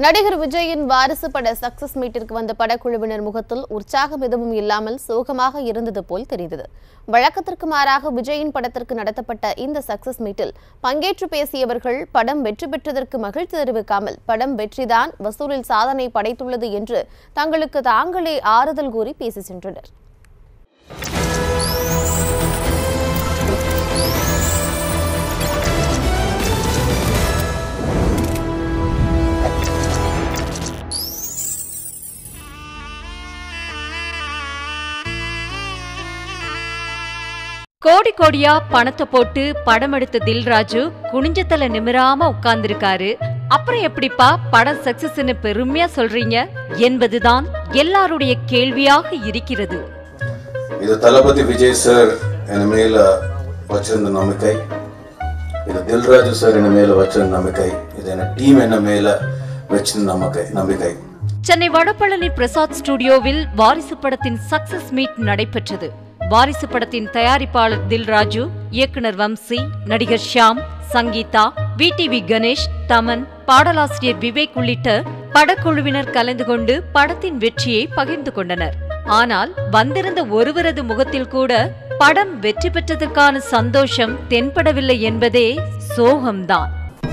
நடிகர் விஜயின் வாரிசு பட சக்சஸ் மீட்டிற்கு வந்த படக்குழுவினர் முகத்தில் உற்சாகம் எதுவும் இல்லாமல் சோகமாக இருந்தது போல் தெரிந்தது வழக்கத்திற்கு மாறாக விஜயின் படத்திற்கு நடத்தப்பட்ட இந்த சக்சஸ் மீட்டில் பங்கேற்று பேசியவர்கள் படம் வெற்றி பெற்றதற்கு மகிழ்ச்சி தெரிவிக்காமல் படம் வெற்றிதான் வசூலில் சாதனை படைத்துள்ளது என்று தங்களுக்கு தாங்களே ஆறுதல் கூறி பேசி சென்றனர் கோடி கோடியா பணத்தை போட்டு படம் எடுத்த தில்ராஜு குனிஞ்ச தலை நிமிராம உட்கார்ந்திருக்காரு அப்புறம் எப்படிப்பா படம் சக்சஸ்னு பெருமையா சொல்றீங்க என்பதுதான் எல்லாருடைய கேள்வியாக இருக்கிறது இது தளபதி விஜய் சார் என் மேல வச்சிருந்த நம்பிக்கை இது தில்ராஜு சார் என் மேல வச்சிருந்த நம்பிக்கை இது என் டீம் என்ன மேல வச்சிருந்த நம்பிக்கை நம்பிக்கை சென்னை வடபழனி பிரசாத் ஸ்டுடியோவில் வாரிசு படத்தின் சக்சஸ் மீட் நடைபெற்றது வாரிசு படத்தின் தயாரிப்பாளர் தில்ராஜு இயக்குனர் வம்சி நடிகர் ஷியாம் சங்கீதா விடிவி கணேஷ் தமன் பாடலாசிரியர் விவேக் உள்ளிட்ட படக்குழுவினர் கலந்து கொண்டு படத்தின் வெற்றியை பகிர்ந்து கொண்டனர் ஆனால் வந்திருந்த ஒருவரது முகத்தில் கூட படம் வெற்றி பெற்றதற்கான சந்தோஷம் தென்படவில்லை என்பதே சோகம்தான்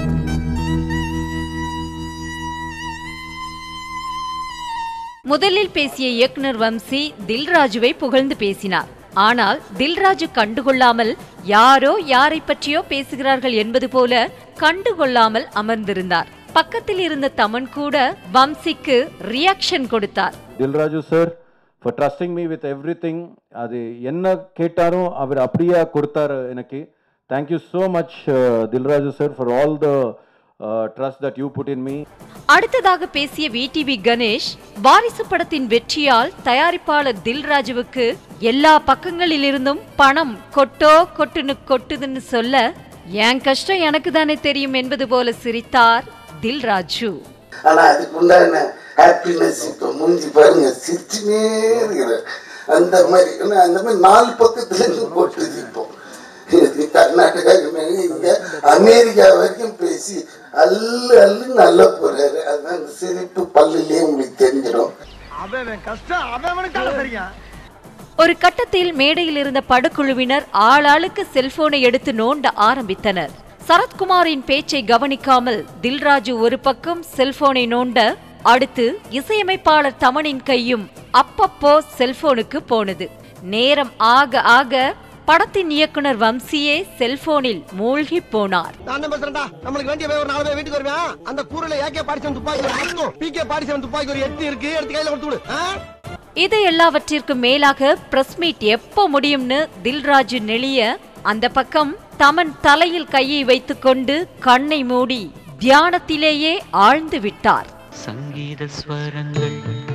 முதலில் பேசிய இயக்குனர் வம்சி தில்ராஜுவை புகழ்ந்து பேசினார் ஆனால் தில்ராஜு கண்டுகொள்ளாமல் யாரோ யாரை பற்றியோ பேசுகிறார்கள் என்பது போல கண்டுகொள்ளாமல் அமர்ந்திருந்தார் பக்கத்தில் இருந்த தமன் கூட வம்சிக்கு ரியாக்ஷன் கொடுத்தார் Dil Raju sir for trusting me with everything அது என்ன கேட்டாரும் அவர் அப்படியே கொடுத்தாரு எனக்கு thank you so much Dil Raju sir for all the trust that you put in me அடுத்ததாக பேசிய விடிவி கணேஷ் வாரிசு படத்தின் வெற்றியால் தயாரிப்பாளர் தில்ராஜுவுக்கு எல்லா பக்கங்களிலிருந்தும் பணம் கொட்டோ கொட்டுன்னு கொட்டுதுன்னு சொல்ல என் கஷ்டம் எனக்கு தானே தெரியும் என்பது போல சிரித்தார் தில்ராஜு ஆனா அதுக்கு உண்டான ஹாப்பினஸ் இப்போ மூஞ்சி பாருங்க சிரிச்சுனே இருக்கிற அந்த மாதிரி ஏன்னா அந்த மாதிரி நாலு பக்கத்துல இருந்து போட்டுது இப்போ இது கர்நாடகா இங்க அமெரிக்கா வரைக்கும் பேசி அல்லு அல்லு நல்லா போறாரு அதான் அந்த சிரிப்பு பல்லுலயே உங்களுக்கு தெரிஞ்சிடும் அவன் கஷ்டம் அவனுக்காக தெரியும் ஒரு கட்டத்தில் மேடையில் இருந்த படக்குழுவினர் ஆளாளுக்கு செல்போனை எடுத்து நோண்ட ஆரம்பித்தனர் சரத்குமாரின் பேச்சை கவனிக்காமல் தில்ராஜு ஒரு பக்கம் செல்போனை நோண்ட அடுத்து இசையமைப்பாளர் தமனின் கையும் அப்பப்போ செல்போனுக்கு போனது நேரம் ஆக ஆக படத்தின் இயக்குனர் வம்சியே செல்போனில் மூழ்கி போனார் நான் தான் பேசுறேன்டா நம்மளுக்கு வேண்டிய ஒரு நாலு பேர் வீட்டுக்கு வருவேன் அந்த கூரையில ஏகே பாடிச்சவன் துப்பாக்கி ஒரு இருக்கும் பிகே பாடிச்சவன் துப்பாக்கி ஒரு எட்டு இருக்கு எடுத்து கையில கொடுத்து விடு ஆ? இது எல்லாவற்றிற்கும் மேலாக பிரஸ் மீட் எப்போ முடியும்னு தில்ராஜு நெளிய அந்த பக்கம் தமன் தலையில் கையை வைத்துக்கொண்டு கண்ணை மூடி தியானத்திலேயே ஆழ்ந்து விட்டார் சங்கீத ஸ்வரங்கள்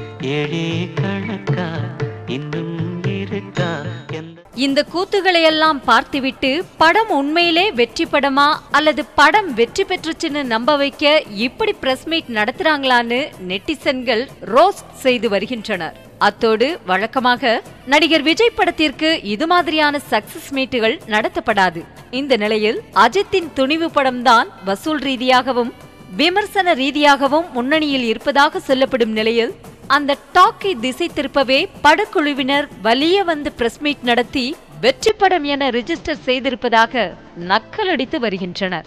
ஏழே கணக்கா இன்னும் இருக்கா எந்த இந்த கூத்துகளையெல்லாம் பார்த்துவிட்டு படம் உண்மையிலே வெற்றி படமா அல்லது படம் வெற்றி பெற்றுச்சுன்னு நம்ப வைக்க இப்படி பிரஸ் மீட் நடத்துறாங்களான்னு நெட்டிசன்கள் ரோஸ்ட் செய்து வருகின்றனர் அத்தோடு வழக்கமாக நடிகர் விஜய் படத்திற்கு இது மாதிரியான சக்சஸ் மீட்டுகள் நடத்தப்படாது இந்த நிலையில் அஜித்தின் துணிவு படம்தான் வசூல் ரீதியாகவும் விமர்சன ரீதியாகவும் முன்னணியில் இருப்பதாக சொல்லப்படும் நிலையில் அந்த டாக்கை திசை திருப்பவே படக்குழுவினர் வலிய வந்து பிரஸ் மீட் நடத்தி வெற்றி படம் என ரிஜிஸ்டர் செய்திருப்பதாக நக்கலடித்து வருகின்றனர்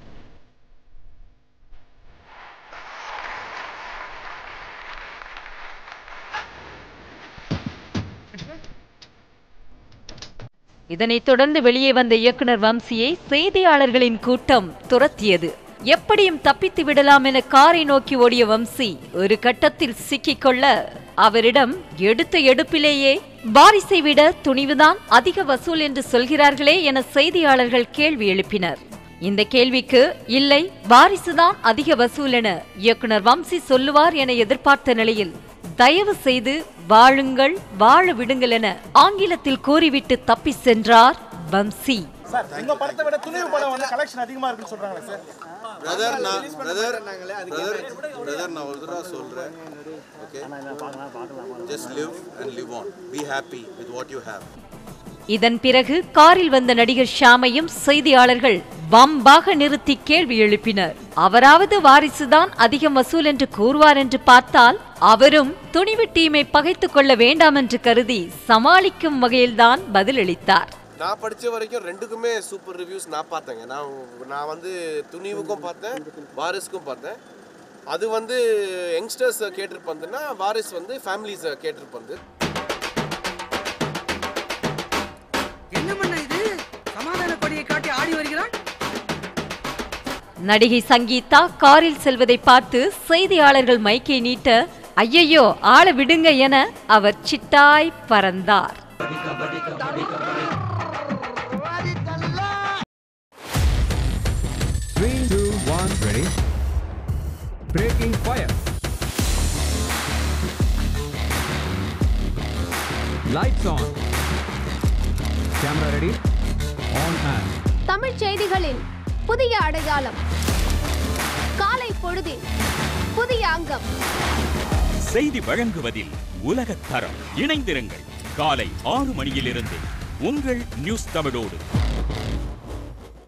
இதனைத் தொடர்ந்து வெளியே வந்த இயக்குனர் வம்சியை செய்தியாளர்களின் கூட்டம் துரத்தியது எப்படியும் தப்பித்து விடலாம் என காரை நோக்கி ஓடிய வம்சி ஒரு கட்டத்தில் சிக்கிக்கொள்ள அவரிடம் எடுத்த எடுப்பிலேயே வாரிசை விட துணிவுதான் அதிக வசூல் என்று சொல்கிறார்களே என செய்தியாளர்கள் கேள்வி எழுப்பினர் இந்த கேள்விக்கு இல்லை வாரிசுதான் அதிக வசூல் என இயக்குனர் வம்சி சொல்லுவார் என எதிர்பார்த்த நிலையில் தயவு செய்து வாழுங்கள் வாழ விடுங்கள் என ஆங்கிலத்தில் கூறிவிட்டு தப்பி சென்றார் வம்சி சார் உங்க படத்தை விட துணிவு படம் வந்து கலெக்ஷன் அதிகமா இருக்குன்னு சொல்றாங்களே சார் பிரதர் நான் பிரதர் பிரதர் பிரதர் நான் ஒரு தடவை சொல்கிறேன் okay just live and live on be happy with what you have இதன் பிறகு காரில் வந்த நடிகர் ஷாமையும் செய்தியாளர்கள் வம்பாக நிறுத்தி கேள்வி எழுப்பினர் அவராவது வாரிசுதான் அதிகம் வசூல் என்று கூறுவார் என்று பார்த்தால் அவரும் துணிவு டீமை பகைத்துக் கொள்ள வேண்டாம் என்று கருதி சமாளிக்கும் வகையில்தான் பதிலளித்தார் நான் படிச்ச வரைக்கும் ரெண்டுக்குமே சூப்பர் ரிவ்யூஸ் நான் பார்த்தேங்க நான் நான் வந்து துணிவுக்கும் பார்த்தேன் வாரிசுக்கும் பார்த்தேன் அது வந்து யங்ஸ்டர்ஸ் கேட்டிருப்பதுன்னா வாரிஸ் வந்து ஃபேமிலிஸ் கேட்டிருப்பது என்ன பண்ண இது சமாதான கொடியை காட்டி ஆடி வருகிறான் நடிகை சங்கீதா காரில் செல்வதை பார்த்து செய்தியாளர்கள் மைக்கை நீட்ட ஐயையோ ஆள விடுங்க என அவர் சிட்டாய் பறந்தார் Three, two, one, ready. Breaking fire. Lights on. Camera ready. On and. Tamil செய்திகளின் புதிய அடையாளம் காலை பொழுதின் புதிய அங்கம் செய்தி வழங்குவதில் உலகத் தரம் இணைந்திருங்கள் காலை ஆறு மணியிலிருந்து உங்கள் நியூஸ் தமிழோடு